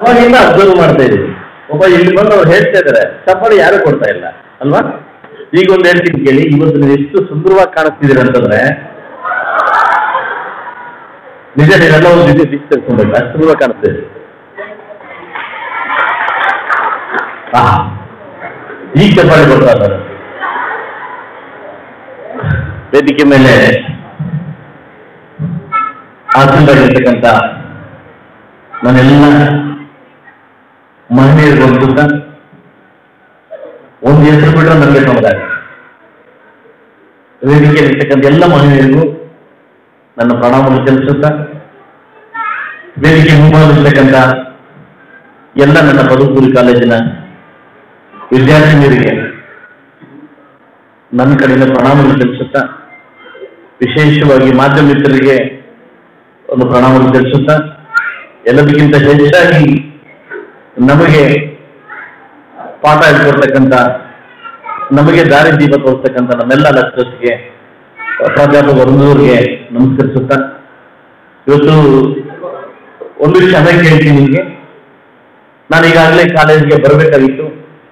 ಅವಾಗಿಂದ ಅಬ್ಸರ್ವ್ ಮಾಡ್ತಾ ಇದ್ದೀವಿ ಒಬ್ಬ ಇಲ್ಲಿ ಬಂದು ಅವ್ರು ಹೇಳ್ತಾ ಇದ್ದಾರೆ ಚಪ್ಪಾಳಿ ಯಾರು ಕೊಡ್ತಾ ಇಲ್ಲ ಅಲ್ವಾ ಈಗ ಒಂದು ಹೇಳ್ತೀನಿ ಕೇಳಿ ಇವತ್ತು ನೀವು ಎಷ್ಟು ಸುಂದರವಾಗಿ ಕಾಣಿಸ್ತಿದ್ದೀರ ಅಂತಂದ್ರೆ ನಿಜ ನೀವೆಲ್ಲ ಒಂದು ಇದು ಬಿಸಿ ತೆಗೆಸ್ಕೊಬೇಕು ಅಷ್ಟು ಸುಂದರವಾಗಿ ಕಾಣಿಸ್ತಾ ಇದೆ ಆಹಾ. ಈಗ ಚಪ್ಪಾಳಿ ಕೊಡ್ತಾ ಇದ್ದಾರೆ ವೇದಿಕೆ ಮೇಲೆ ಆಸೀನರಾಗಿರ್ತಕ್ಕಂಥ ನನ್ನೆಲ್ಲ ಮಹಿಳೆಯರಿಗೊಂದು ಸುತ್ತ ಒಂದು ಹೆಸರು ಬಿಟ್ಟರೆ ನನಗೆ ಸಮುದಾಯ ವೇದಿಕೆಯಲ್ಲಿರ್ತಕ್ಕಂಥ ಎಲ್ಲ ಮಹಿಳೆಯರಿಗೂ ನನ್ನ ಪ್ರಣಾಮವನ್ನು ಸಲ್ಲಿಸುತ್ತಾ ವೇದಿಕೆ ಮುಂಭಾಗದಲ್ಲಿರ್ತಕ್ಕಂಥ ಎಲ್ಲ ನನ್ನ ಪದಪೂರಿ ಕಾಲೇಜಿನ ವಿದ್ಯಾರ್ಥಿನಿಯರಿಗೆ ನನ್ನ ಕಡೆಯಿಂದ ಪ್ರಣಾಮವನ್ನು ಸಲ್ಲಿಸುತ್ತಾ ವಿಶೇಷವಾಗಿ ಮಾಧ್ಯಮ ಮಿತ್ರರಿಗೆ ಒಂದು ಪ್ರಣಾಮವನ್ನು ಸಲ್ಲಿಸುತ್ತಾ ಎಲ್ಲದಕ್ಕಿಂತ ಹೆಚ್ಚಾಗಿ ನಮಗೆ ಪಾಠ ಹೇಳ್ಕೊಡ್ತಕ್ಕಂಥ ನಮಗೆ ದಾರಿ ದೀಪ ತೋರಿಸ್ತಕ್ಕಂಥ ನಮ್ಮೆಲ್ಲ ಲೆಕ್ಚರ್ಸ್ಗೆ ಪ್ರಾಧ್ಯಾಪಕ ವೃಂದವ್ರಿಗೆ ನಮಸ್ಕರಿಸುತ್ತಾ ಇವತ್ತು ಒಂದು ವಿಷಯ ಅದೇ ಕೇಳ್ತೀನಿ ನಿಮಗೆ ನಾನು ಈಗಾಗಲೇ ಕಾಲೇಜಿಗೆ ಬರಬೇಕಾಗಿತ್ತು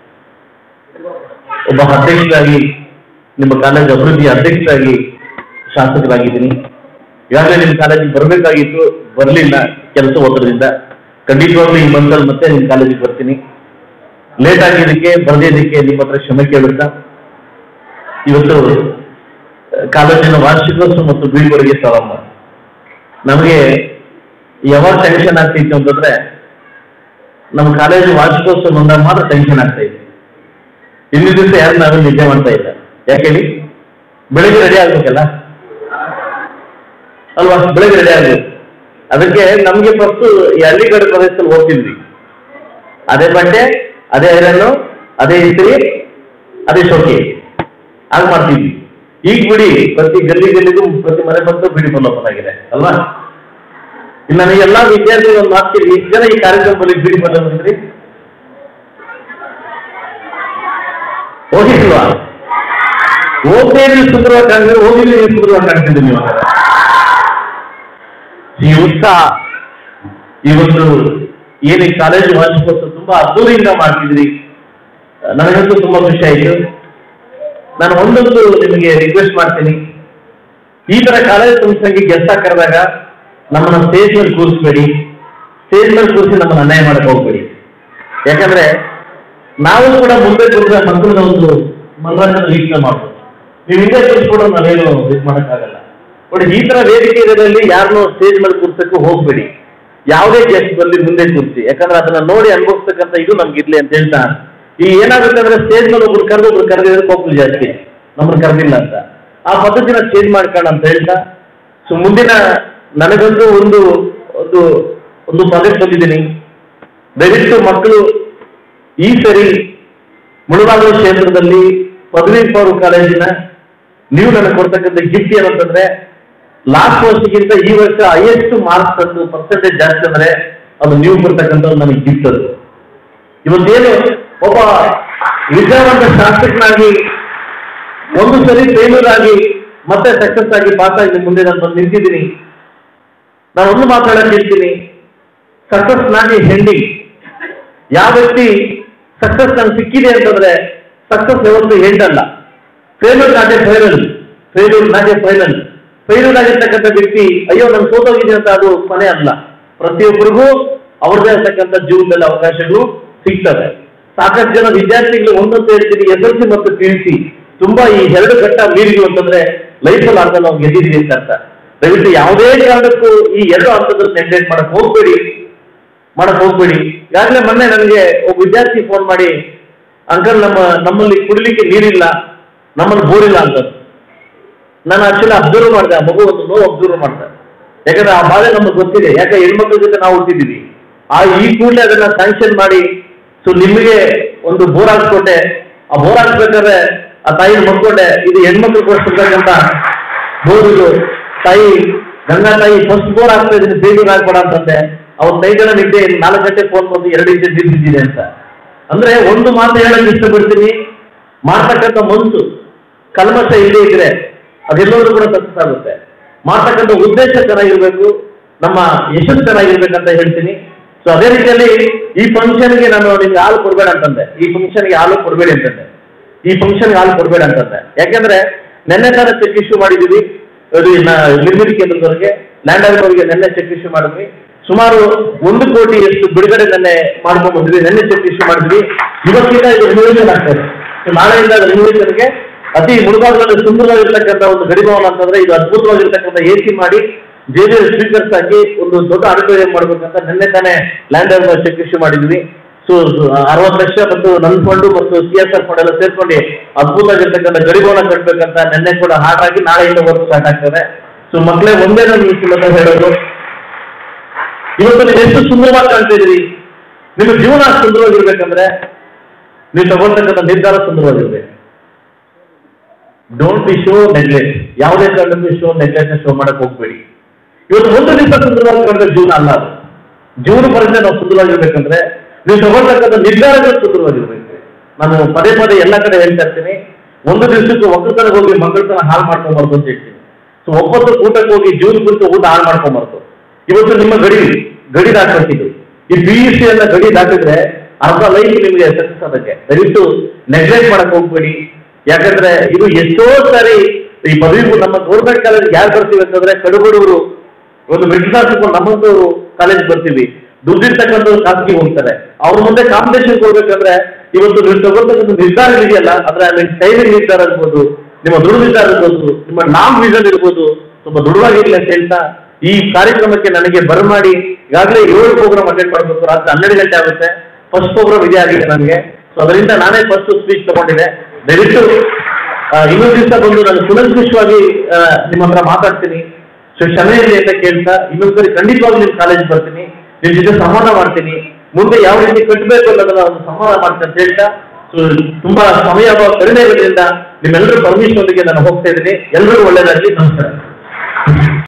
ಒಬ್ಬ ಅಧ್ಯಕ್ಷರಾಗಿ ನಿಮ್ಮ ಕಾಲೇಜ್ ಅಭಿವೃದ್ಧಿ ಅಧ್ಯಕ್ಷರಾಗಿ ಶಾಸಕರಾಗಿದ್ದೀನಿ ಈಗಾಗಲೇ ನಿಮ್ಮ ಕಾಲೇಜಿಗೆ ಬರಬೇಕಾಗಿತ್ತು ಬರಲಿಲ್ಲ ಕೆಲಸ ಒತ್ತಡದಿಂದ ಖಂಡಿತವಾಗ್ಲೂ ಈ ಮಂತಲ್ಲಿ ಮತ್ತೆ ನಿಮ್ಮ ಕಾಲೇಜಿಗೆ ಬರ್ತೀನಿ ಲೇಟ್ ಆಗಿದ್ದಕ್ಕೆ ಬರದಿದ್ದಕ್ಕೆ ನಿಮ್ಮ ಹತ್ರ ಕ್ಷಮೆ ಕೇಳುತ್ತಾ ಇವತ್ತು ಆ, ಕಾಲೇಜಿನ ವಾರ್ಷಿಕೋತ್ಸವ ಮತ್ತು ಬೀಳ್ಕೊಡುಗೆ ಸಮಾರಂಭ ನಮಗೆ ಯಾವಾಗ ಟೆನ್ಷನ್ ಆಗ್ತಿತ್ತು ಅಂತಂದ್ರೆ ನಮ್ಮ ಕಾಲೇಜು ವಾರ್ಷಿಕೋತ್ಸವ ಬಂದಾಗ ಮಾತ್ರ ಟೆನ್ಷನ್ ಆಗ್ತಾ ಇತ್ತು ಇಲ್ಲಿ ದಿವಸ ಯಾರು ನಾವೇ ನಿದ್ದೆ ಮಾಡ್ತಾ ಇಲ್ಲ ಯಾಕೆ ಹೇಳಿ ಬೆಳಿಗ್ಗೆ ರೆಡಿ ಆಗ್ಬೇಕಲ್ಲ ಅಲ್ವಾ ಬೆಳಿಗ್ಗೆ ರೆಡಿ ಆಗ್ಬೇಕು ಅದಕ್ಕೆ ನಮಗೆ ಫಸ್ಟ್ ಈ ಹಳ್ಳಿಗಡ ಪ್ರದೇಶದಲ್ಲಿ ಹೋಗ್ತಿದ್ವಿ ಅದೇ ಬಟ್ಟೆ ಅದೇ ಐರನ್ನು ಅದೇ ಇಸ್ತ್ರಿ ಅದೇ ಶೋಕಿ ಹಾಗೆ ಮಾಡ್ತಿದ್ವಿ ಈಗ ಬಿಡಿ ಪ್ರತಿ ಗಲ್ಲಿ ಗಲ್ಲಿಗೂ ಪ್ರತಿ ಮನೆ ಬಂದು ಬಿಡಿ ಓಪನ್ ಆಗಿದೆ ಅಲ್ವಾ ಇನ್ನು ನನಗೆ ಎಲ್ಲಾ ವಿದ್ಯಾರ್ಥಿಗಳು ಒಂದು ಮಾತು ಎಷ್ಟು ಜನ ಈ ಕಾರ್ಯಕ್ರಮದಲ್ಲಿ ಬಿಡಿ ಬಂದ್ರಿ ಹೋಗಿಲ್ವಾ ಹೋಗದೇ ನೀವು ಸುಂದರವಾಗಿ ಕಾಣಿದ್ರೆ ಹೋಗಿಲ್ಲ ನೀವು ಸುಂದರವಾಗಿ ಕಾಣಿಸ್ತಿದ್ದೀರಿ ನೀವು ಈ ಉತ್ಸಾಹ ಈ ಒಂದು ಏನು ಈ ಕಾಲೇಜು ವಾರ್ಷಿಕೋತ್ಸವ ತುಂಬಾ ಅದ್ದೂರಿಯಿಂದ ಮಾಡ್ತಿದ್ರಿ ನನಗಂತೂ ತುಂಬಾ ಖುಷಿ ಆಯಿತು ನಾನು ಒಂದೊಂದು ನಿಮಗೆ ರಿಕ್ವೆಸ್ಟ್ ಮಾಡ್ತೀನಿ ಈ ತರ ಕಾಲೇಜ್ ಸಂಸ್ಥೆಗೆ ಗೆಸ್ಟ್ ಕರೆದಾಗ ನಮ್ಮನ್ನ ಸ್ಟೇಜ್ ಮೇಲೆ ಕೂರಿಸ್ಬೇಡಿ ಸ್ಟೇಜ್ ಮೇಲೆ ಕೂರಿಸಿ ನಮ್ಮನ್ನ ಅನ್ಯಾಯ ಮಾಡಕ್ ಹೋಗ್ಬೇಡಿ ಯಾಕಂದ್ರೆ ನಾವು ಕೂಡ ಮುಂದೆ ಕೂರಿದ ಮಕ್ಕಳನ್ನ ಒಂದು ಮನೋರಂಜನೆ ವೀಕ್ಷಣೆ ಮಾಡ್ಬೋದು ನೀವು ಹಿಂದೆ ಕೂರಿಸ್ಕೊಡೋ ನಾವೇನು ಇದು ಮಾಡೋಕ್ಕಾಗಲ್ಲ ನೋಡಿ ಈ ತರ ವೇದಿಕೆ ಇರೋದ್ರಲ್ಲಿ ಯಾರನ್ನೂ ಸ್ಟೇಜ್ ಮೇಲೆ ಕೂರ್ಸಕ್ಕೂ ಹೋಗ್ಬೇಡಿ ಯಾವುದೇ ಗೆಸ್ಟ್ ಬಂದು ಮುಂದೆ ಕೂರಿಸಿ ಯಾಕಂದ್ರೆ ಅದನ್ನ ನೋಡಿ ಅನುಭವಿಸ್ತಕ್ಕಂಥ ಇದು ನಮ್ಗೆ ಇರ್ಲಿ ಅಂತ ಹೇಳ್ತಾ ಈ ಏನಾಗುತ್ತೆ ಅಂದ್ರೆ ಸ್ಟೇಜ್ ಮೇಲೆ ಒಬ್ರು ಕರೆದು ಒಬ್ರು ಕರೆದಿದ್ರೆ ಕೋಪಲ್ ಜಾಸ್ತಿ ನಮ್ಮನ್ನ ಕರೆದಿಲ್ಲ ಅಂತ ಆ ಪದ್ಧತಿನ ಚೇಂಜ್ ಮಾಡ್ಕೊಳ್ಳ ಅಂತ ಹೇಳ್ತಾ ಸೊ ಮುಂದಿನ ನನಗಂತೂ ಒಂದು ಒಂದು ಒಂದು ಪ್ರಾಜೆಕ್ಟ್ ಬಂದಿದ್ದೀನಿ ದಯವಿಟ್ಟು ಮಕ್ಕಳು ಈ ಸರಿ ಮುಳುಬಾಗಿಲು ಕ್ಷೇತ್ರದಲ್ಲಿ ಪದವಿ ಪೂರ್ವ ಕಾಲೇಜಿನ ನೀವು ನನಗೆ ಕೊಡ್ತಕ್ಕಂಥ ಗಿಫ್ಟ್ ಏನಂತಂದ್ರೆ ಲಾಸ್ಟ್ ವರ್ಷಕ್ಕಿಂತ ಈ ವರ್ಷ ಹೈಯೆಸ್ಟ್ ಮಾರ್ಕ್ಸ್ ತಂದು ಪರ್ಸೆಂಟೇಜ್ ಜಾಸ್ತಿ ಅಂದ್ರೆ ಅದು ನೀವು ಕೊಡ್ತಕ್ಕಂಥ ಒಂದು ನನಗೆ ಗಿಫ್ಟ್ ಅದು ಇವತ್ತೇನು ಒಬ್ಬ ವಿದ್ಯಾವಂತ ಶಾಸಕನಾಗಿ ಒಂದು ಸರಿ ಫೇಲ್ಯೂರ್ ಆಗಿ ಮತ್ತೆ ಸಕ್ಸಸ್ ಆಗಿ ಪಾಸ್ ಆಗಿ ಮುಂದೆ ನಾನು ಬಂದು ನಿಂತಿದ್ದೀನಿ ನಾನು ಒಂದು ಮಾತಾಡಕ್ ಹೇಳ್ತೀನಿ ಸಕ್ಸಸ್ ನಾಗಿ ಹೆಂಡಿಂಗ್ ಯಾವ ವ್ಯಕ್ತಿ ಸಕ್ಸಸ್ ನಂಗೆ ಸಿಕ್ಕಿದೆ ಅಂತಂದ್ರೆ ಸಕ್ಸಸ್ ಯಾವತ್ತು ಎಂಡ್ ಅಲ್ಲ failure not a final failure not a final failure ಆಗಿರ್ತಕ್ಕಂಥ ವ್ಯಕ್ತಿ ಅಯ್ಯೋ ನಾನು ಸೋತೋಗಿದೆ ಅಂತ ಅದು ಕೊನೆ ಅಲ್ಲ ಪ್ರತಿಯೊಬ್ಬರಿಗೂ ಅವ್ರದೇ ಇರ್ತಕ್ಕಂಥ ಜೀವನದಲ್ಲಿ ಅವಕಾಶಗಳು ಸಿಗ್ತವೆ ಸಾಕಷ್ಟು ಜನ ವಿದ್ಯಾರ್ಥಿಗಳು ಒಂದಂತ ಹೇಳ್ತೀನಿ ಎಸ್ ಎಲ್ ಸಿ ಮತ್ತು ಪಿ ಯು ಸಿ ತುಂಬಾ ಈ ಎರಡು ಘಟ್ಟ ಮೀರಿದ್ವು ಅಂತಂದ್ರೆ ಲೈಫಲ್ಲಿ ಅರ್ಧ ನಾವು ಗೆದ್ದಿದ್ದೀವಿ ಅಂತ ಅರ್ಥ ದಯವಿಟ್ಟು ಯಾವುದೇ ಕಾರಣಕ್ಕೂ ಈ ಎರಡು ಹಂತದಲ್ಲಿ ನೆಗ್ಲೆಕ್ಟ್ ಮಾಡಕ್ ಹೋಗ್ಬೇಡಿ ಮಾಡಕ್ ಹೋಗ್ಬೇಡಿ ಈಗಾಗಲೇ ಮೊನ್ನೆ ನನಗೆ ಒಬ್ಬ ವಿದ್ಯಾರ್ಥಿ ಫೋನ್ ಮಾಡಿ ಅಂಕಲ್ ನಮ್ಮ ನಮ್ಮಲ್ಲಿ ಕುಡಿಲಿಕ್ಕೆ ನೀರಿಲ್ಲ ನಮ್ಮಲ್ಲಿ ಬೋರಿಲ್ಲ ಅಂತ ನಾನು ಆಕ್ಚುಲಿ ಅಬ್ಸರ್ವ್ ಮಾಡಿದೆ ಆ ಮಗು ಒಂದು ನೋವು ಅಬ್ಸರ್ವ್ ಮಾಡ್ದೆ ಯಾಕಂದ್ರೆ ಆ ಬಾಧೆ ನಮಗೆ ಗೊತ್ತಿದೆ ಯಾಕೆ ಹೆಣ್ಮಕ್ಳ ಜೊತೆ ನಾವು ಹುಟ್ಟಿದ್ದೀವಿ ಆ ಈ ಕೂಡಲೇ ಅದನ್ನ ಸ್ಯಾಂಕ್ಷನ್ ಮಾಡಿ ಸೊ ನಿಮಗೆ ಒಂದು ಬೋರ್ ಹಾಕ್ಸ್ಕೊಟ್ಟೆ ಆ ಬೋರ್ ಹಾಕ್ಬೇಕಾದ್ರೆ ಆ ತಾಯಿ ಮಕ್ಕೊಂಡೆ ಇದು ಹೆಣ್ಮಕ್ಳು ಕೊಡ್ತಿರ್ತಕ್ಕಂಥ ಬೋರ್ ಇದು ತಾಯಿ ಗಂಗಾ ತಾಯಿ ಫಸ್ಟ್ ಬೋರ್ ಹಾಕ್ತಾ ಇದೀನಿ ಬೇಗ ಹಾಕ್ಬೇಡ ಅಂತಂದೆ ಅವತ್ತು ನೈಟ್ ಎಲ್ಲ ನಿದ್ದೆ ನಾಲ್ಕು ಗಂಟೆ ಫೋನ್ ಬಂದು ಎರಡು ಇಂಚೆ ಬಿದ್ದಿದ್ದೀನಿ ಅಂತ ಅಂದ್ರೆ ಒಂದು ಮಾತು ಹೇಳಕ್ ಇಷ್ಟಪಡ್ತೀನಿ ಮಾಡ್ತಕ್ಕಂಥ ಮನಸ್ಸು ಕಲ್ಮಶ ಇಲ್ಲೇ ಇದ್ರೆ ಅದೆಲ್ಲರೂ ಕೂಡ ಸಕ್ಸಸ್ ಆಗುತ್ತೆ ಮಾಡ್ತಕ್ಕಂಥ ಉದ್ದೇಶ ಚೆನ್ನಾಗಿರ್ಬೇಕು ನಮ್ಮ ಯಶಸ್ಸು ಚೆನ್ನಾಗಿರ್ಬೇಕಂತ ಹೇಳ್ತೀನಿ ಸೊ ಅದೇ ರೀತಿಯಲ್ಲಿ ಈ ಫಂಕ್ಷನ್ಗೆ ನಾನು ನಿಮ್ಗೆ ಹಾಲು ಕೊಡಬೇಡ ಅಂತಂದೆ ಈ ಫಂಕ್ಷನ್ಗೆ ಹಾಲು ಕೊಡಬೇಡಿ ಅಂತಂದೆ ಈ ಫಂಕ್ಷನ್ಗೆ ಹಾಲು ಕೊಡಬೇಡ ಅಂತಂದೆ ಯಾಕೆಂದ್ರೆ ನೆನ್ನೆ ತಾನೇ ಚೆಕ್ ಇಶ್ಯೂ ಮಾಡಿದೀವಿ ಅದು ನ- ನಿರ್ಮಿತಿ ಕೇಂದ್ರದವರಿಗೆ ಲ್ಯಾಂಡ್ ಅವರಿಗೆ ನೆನ್ನೆ ಚೆಕ್ ಇಶ್ಯೂ ಮಾಡಿದ್ವಿ ಸುಮಾರು ಒಂದು ಕೋಟಿಯಷ್ಟು ಬಿಡುಗಡೆ ನೆನ್ನೆ ಮಾಡ್ಕೊಂಡ್ ಬಂದ್ವಿ ನೆನ್ನೆ ಚೆಕ್ ಇಶ್ಯೂ ಮಾಡಿದ್ವಿ ಇವತ್ತಿಂದ ಇದು ರಿನೋವೇಷನ್ ಆಗ್ತದೆ ಸೊ ನಾಳೆಯಿಂದ ರಿನೋವೇಷನ್ಗೆ ಅತಿ ಮುಳುಗಾಗದಲ್ಲಿ ಸುಂದರವಾಗಿರ್ತಕ್ಕಂಥ ಒಂದು ಗಡಿಭವನ ಅಂತಂದ್ರೆ ಇದು ಅದ್ಭುತವಾಗಿರ್ತಕ್ಕಂಥ ಎ ಸಿ ಮಾಡಿ ಜೆ ಡಿ ಸ್ಪೀಕರ್ಸ್ ಹಾಕಿ ಒಂದು ದೊಡ್ಡ ಆಡಿಟೋರಿಯಂ ಮಾಡ್ಬೇಕಂತ ನಿನ್ನೆ ತಾನೇ ಲ್ಯಾಂಡ್ ಅವರ್ ಚೆಕ್ ಇಶ್ಯೂ ಮಾಡಿದ್ವಿ ಸೊ ಅರವತ್ತು ಲಕ್ಷ ಮತ್ತು ನನ್ನ ಫಂಡು ಮತ್ತು ಸಿ ಎಸ್ ಆರ್ ಫಂಡ್ ಎಲ್ಲ ಸೇರ್ಕೊಂಡು ಅದ್ಭುತವಾಗಿರ್ತಕ್ಕಂಥ ಗಡಿಭವನ ಕಟ್ಟಬೇಕಂತ ನಿನ್ನೆ ಕೂಡ ಹಾಗಾಗಿ ನಾಳೆಯಿಂದ ವರ್ಕ್ ಸ್ಟಾರ್ಟ್ ಆಗ್ತದೆ ಸೊ ಮಕ್ಕಳೇ ಒಂದೇ ನಾನು ಈ ಮೂಲಕ ಹೇಳೋದು ಇವತ್ತು ನೀವು ಎಷ್ಟು ಸುಂದರವಾಗಿ ಕಾಣ್ತಿದ್ದೀರಿ ನಿಮ್ಮ ಜೀವನ ಸುಂದರವಾಗಿರ್ಬೇಕಂದ್ರೆ ನೀವು ತಗೊಳ್ತಕ್ಕಂಥ ನಿರ್ಧಾರ ಸುಂದರವಾಗಿರ್ಬೇಕು ಡೋಂಟ್ ಬಿ ಶೋ ನೆಗ್ಲೆಕ್ಟ್ ಯಾವುದೇ ಕಾರಣಕ್ಕೂ ಶೋ ನೆಗ್ಲೆಕ್ಟ್ ಶೋ ಮಾಡಕ್ ಹೋಗ್ಬೇಡಿ ಇವತ್ತು ಒಂದು ದಿವಸ ಸುಂದರವಾಗಿ ಕಂಡ್ರೆ ಜೀವನ ಅಲ್ಲ ಅದು ಜೀವನ ಪರ್ಯಂತ ನಾವು ಸುಂದರವಾಗಿರ್ಬೇಕಂದ್ರೆ ನೀವು ತಗೊಳ್ತಕ್ಕಂಥ ನಿರ್ಧಾರಗಳು ಸುಂದರವಾಗಿರ್ಬೇಕು ನಾನು ಪದೇ ಪದೇ ಎಲ್ಲ ಕಡೆ ಹೇಳ್ತಾ ಇರ್ತೀನಿ ಒಂದು ದಿವಸಕ್ಕೆ ಒಕ್ಕಲ್ತನಕ್ಕೆ ಹೋಗಿ ಮಕ್ಕಳತನ ಹಾಳು ಮಾಡ್ಕೊಂಬಾರ್ದು ಅಂತ ಹೇಳ್ತೀನಿ ಸೊ ಒಬ್ಬತ್ತು ಊಟಕ್ಕೆ ಹೋಗಿ ಜೀವನ ಕುರಿತು ಊಟ ಹಾಳು ಮಾಡ್ಕೊಂಬಾರ್ದು ಇವತ್ತು ನಿಮ್ಮ ಗಡಿ ಗಡಿ ದಾಟಬೇಕಿದ್ದು ಈ ಪಿ ಯು ಸಿ ಅನ್ನ ಗಡಿ ದಾಟಿದ್ರೆ ಅರ್ಧ ಲೈಫ್ ನಿಮಗೆ ಸಕ್ಸಸ್ ಅದಕ್ಕೆ ದಯವಿಟ್ಟು ನೆಗ್ಲೆಕ್ಟ್ ಮಾಡಕ್ ಹೋಗ್ಬೇಡಿ ಯಾಕಂದ್ರೆ ಇದು ಎಷ್ಟೋ ಸಾರಿ ಈ ಪದವಿ ನಮ್ಮ ಗೌರ್ಮೆಂಟ್ ಕಾಲೇಜ್ ಯಾರು ಬರ್ತೀವಿ ಅಂತಂದ್ರೆ ಕಡುಬಡವರು ಒಂದು ಮಿಡ್ಲ್ ಕ್ಲಾಸ್ ನಮ್ಮಂತವರು ಕಾಲೇಜ್ ಬರ್ತೀವಿ ದುಡ್ಡಿರ್ತಕ್ಕಂಥವ್ರು ಖಾಸಗಿ ಹೋಗ್ತಾರೆ ಅವ್ರ ಮುಂದೆ ಕಾಂಪಿಟೇಷನ್ ಕೊಡ್ಬೇಕಂದ್ರೆ ಇವತ್ತು ನೀವು ತಗೊಳ್ತಕ್ಕಂಥ ನಿರ್ಧಾರ ಇದೆಯಲ್ಲ ಅದ್ರ ನಿಮ್ಮ ಟೈಮಿಂಗ್ ನಿರ್ಧಾರ ಇರ್ಬೋದು ನಿಮ್ಮ ದುಡ್ಡು ನಿರ್ಧಾರ ಇರ್ಬೋದು ನಿಮ್ಮ ನಾಮ್ ವಿಷನ್ ಇರ್ಬೋದು ಸ್ವಲ್ಪ ದೃಢವಾಗಿರ್ಲಿ ಅಂತ ಹೇಳ್ತಾ ಈ ಕಾರ್ಯಕ್ರಮಕ್ಕೆ ನನಗೆ ಬರಮಾಡಿ ಈಗಾಗಲೇ ಏಳು ಪ್ರೋಗ್ರಾಮ್ ಅಟೆಂಡ್ ಮಾಡಬೇಕು ರಾತ್ರಿ ಹನ್ನೆರಡು ಗಂಟೆ ಆಗುತ್ತೆ ಫಸ್ಟ್ ಪ್ರೋಗ್ರಾಮ್ ಇದೇ ಆಗಿದೆ ನನಗೆ ಸೊ ಅದರಿಂದ ನಾನೇ ಫಸ್ಟ್ ಸ್ಪೀಚ್ ತಗೊಂಡಿದ್ದೆ ದಯವಿಟ್ಟು ಆ, ಇನ್ನೊಂದು ದಿವಸ ಬಂದು ನಾನು ಸುಲಂಕುಷವಾಗಿ ಆ, ನಿಮ್ಮ ಹತ್ರ ಮಾತಾಡ್ತೀನಿ ಸೊ ಕ್ಷಮೆ ಇರಲಿ ಅಂತ ಕೇಳ್ತಾ ಇನ್ನೊಂದು ಸರಿ ಖಂಡಿತವಾಗಿ ನಿಮ್ಮ ಕಾಲೇಜ್ ಬರ್ತೀನಿ ನಿಮ್ಮ ಜೊತೆ ಸಂವಾದ ಮಾಡ್ತೀನಿ ಮುಂದೆ ಯಾವ ರೀತಿ ಕಟ್ಟಬೇಕು ಅನ್ನೋದನ್ನ ಒಂದು ಸಂವಾದ ಮಾಡ್ತೀನಿ ಅಂತ ಹೇಳ್ತಾ ಸೊ ತುಂಬಾ ಸಮಯ ಕಡಿಮೆ ಇರೋದ್ರಿಂದ ನಿಮ್ಮೆಲ್ಲರೂ ಪರ್ಮಿಷನ್ ಒಂದಿಗೆ ನಾನು ಹೋಗ್ತಾ ಇದ್ದೀನಿ ಎಲ್ಲರಿಗೂ ಒಳ್ಳೇದಾಗಲಿ ನಮಸ್ಕಾರ